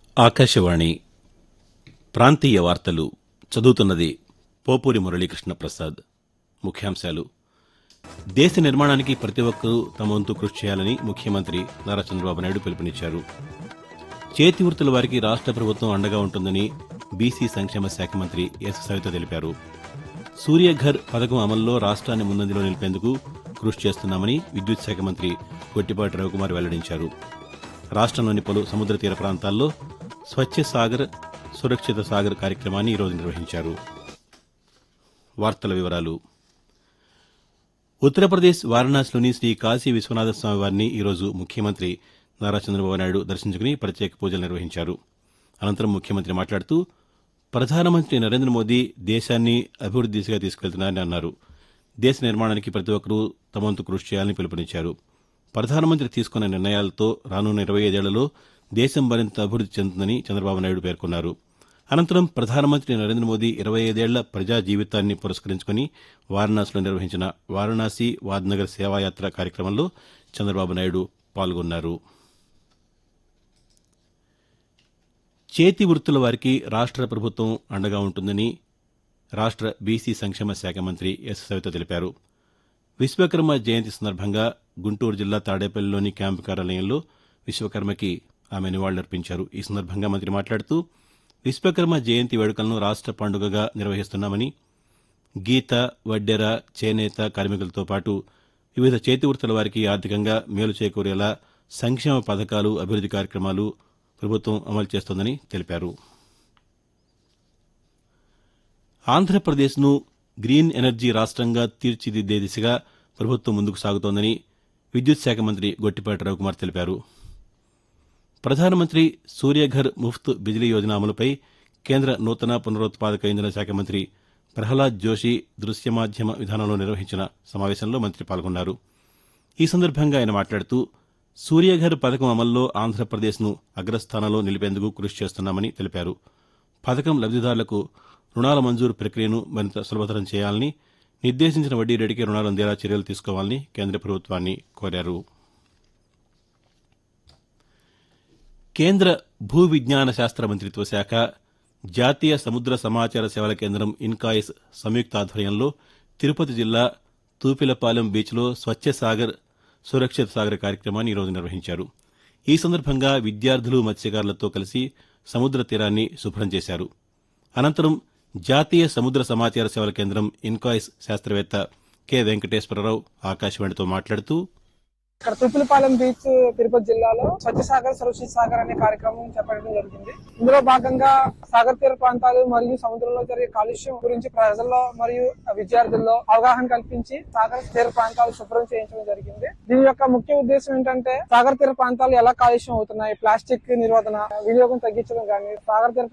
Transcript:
ఆకాశవాణి ప్రాంతీయ వార్తలు చదువుతున్నది పోపూరి మురళీకృష్ణ ప్రసాద్ ముఖ్యాంశాలు దేశ నిర్మాణానికి ప్రతి ఒక్కరూ తమ వంతు కృషి చేయాలని ముఖ్యమంత్రి నారా చంద్రబాబు నాయుడు పిలుపునిచ్చారు చేతి వృత్తుల వారికి రాష్ట్ర ప్రభుత్వం అండగా ఉంటుందని బీసీ సంక్షేమ శాఖ మంత్రి ఎస్ సవిత తెలిపారు సూర్యఘర్ పథకం అమల్లో రాష్ట్రాన్ని ముందంజలో నిలిపేందుకు కృషి చేస్తున్నామని విద్యుత్ శాఖ మంత్రి గొట్టిపాటి రవికుమార్ వెల్లడించారు రాష్ట్రంలోని పలు సముద్ర తీర ప్రాంతాల్లో స్వచ్ఛ సాగర్ సురక్షిత సాగర్ కార్యక్రమాన్ని ఈరోజు నిర్వహించారు వార్తల వివరాలు ఉత్తరప్రదేశ్ వారణాసిలోని శ్రీ కాశీ విశ్వనాథ స్వామి వారిని ఈరోజు ముఖ్యమంత్రి నారా చంద్రబాబు నాయుడు దర్శించుకుని ప్రత్యేక పూజలు నిర్వహించారు అనంతరం ముఖ్యమంత్రి మాట్లాడుతూ ప్రధానమంత్రి నరేంద్ర మోదీ దేశాన్ని అభివృద్ది దిశగా తీసుకెళ్తున్నారని అన్నారు దేశ నిర్మాణానికి ప్రతి ఒక్కరూ తమ వంతు కృషి చేయాలని పిలుపునిచ్చారు ప్రధానమంత్రి తీసుకున్న నిర్ణయాలతో రానున్న ఇరవై ఐదేళ్లలో దేశం మరింత అభివృద్ది చెందుతుందని చంద్రబాబు నాయుడు పేర్కొన్నారు అనంతరం ప్రధానమంత్రి నరేంద్ర మోదీ ఇరవై ఐదేళ్ల ప్రజా జీవితాన్ని పురస్కరించుకుని వారణాసిలో నిర్వహించిన వారణాసి వాద్నగర్ సేవాయాత్ర కార్యక్రమంలో చంద్రబాబు నాయుడు పాల్గొన్నారు చేతి వృత్తుల వారికి రాష్ట్ర ప్రభుత్వం అండగా ఉంటుందని రాష్ట్ర బీసీ సంక్షేమ శాఖ మంత్రి ఎస్ సవిత తెలిపారు విశ్వకర్మ జయంతి సందర్భంగా గుంటూరు జిల్లా తాడేపల్లిలోని క్యాంపు కార్యాలయంలో విశ్వకర్మకి ఆమె నివాళులర్పించారు ఈ సందర్భంగా మంత్రి మాట్లాడుతూ విశ్వకర్మ జయంతి వేడుకలను రాష్ట్ర పండుగగా నిర్వహిస్తున్నామని గీత వడ్డెర చేనేత కార్మికులతో పాటు వివిధ చేతి వృత్తుల వారికి ఆర్థికంగా మేలు చేకూరేలా సంక్షేమ పథకాలు అభివృద్ది కార్యక్రమాలు ప్రభుత్వం అమలు చేస్తోందని తెలిపారు ఆంధ్రప్రదేశ్ను గ్రీన్ ఎనర్జీ రాష్ట్రంగా తీర్చిదిద్దే దిశగా ప్రభుత్వం ముందుకు సాగుతోందని విద్యుత్ శాఖ మంత్రి గొట్టిపాటి రవికుమార్ తెలిపారు ప్రధానమంత్రి సూర్యఘర్ ముఫ్త్ బిజిలీ యోజన అమలుపై కేంద్ర నూతన పునరుత్పాదక ఇంధన శాఖ మంత్రి ప్రహ్లాద్ జోషి దృశ్య మాధ్యమ విధానంలో నిర్వహించిన సమావేశంలో మంత్రి పాల్గొన్నారు ఈ సందర్భంగా ఆయన మాట్లాడుతూ సూర్యఘర్ పథకం అమల్లో ఆంధ్రప్రదేశ్ను అగ్రస్థానంలో నిలిపేందుకు కృషి చేస్తున్నామని తెలిపారు పథకం లబ్దిదారులకు రుణాల మంజూరు ప్రక్రియను మరింత సులభతరం చేయాలని నిర్దేశించిన వడ్డీ రేటుకే రుణాలు అందేలా చర్యలు తీసుకోవాలని కేంద్ర ప్రభుత్వాన్ని కోరారు కేంద్ర భూ విజ్ఞాన శాస్త్ర మంత్రిత్వ శాఖ జాతీయ సముద్ర సమాచార సేవల కేంద్రం ఇన్కాయిస్ సంయుక్త ఆధ్వర్యంలో తిరుపతి జిల్లా తూపిలపాలెం బీచ్లో స్వచ్ఛ సాగర్ సురక్షిత సాగర్ కార్యక్రమాన్ని ఈరోజు నిర్వహించారు ఈ సందర్భంగా విద్యార్థులు మత్స్యకారులతో కలిసి సముద్ర తీరాన్ని శుభ్రం చేశారు అనంతరం జాతీయ సముద్ర సమాచార సేవల కేంద్రం ఇన్కాయిస్ శాస్త్రవేత్త కె వెంకటేశ్వరరావు ఆకాశవాణితో మాట్లాడుతూ ఇక్కడ తూపులపాలెం బీచ్ తిరుపతి జిల్లాలో స్వచ్ఛ సాగర్ సురక్షిత సాగర్ అనే కార్యక్రమం చేపట్టడం జరిగింది ఇందులో భాగంగా సాగర్ తీర ప్రాంతాలు మరియు సముద్రంలో జరిగే కాలుష్యం గురించి ప్రజల్లో మరియు విద్యార్థుల్లో అవగాహన కల్పించి సాగర్ తీర ప్రాంతాలు శుభ్రం చేయించడం జరిగింది దీని యొక్క ముఖ్య ఉద్దేశం ఏంటంటే సాగర్ తీర ప్రాంతాలు ఎలా కాలుష్యం అవుతున్నాయి ప్లాస్టిక్ నిరోధన వినియోగం తగ్గించడం కానీ సాగర్ తీర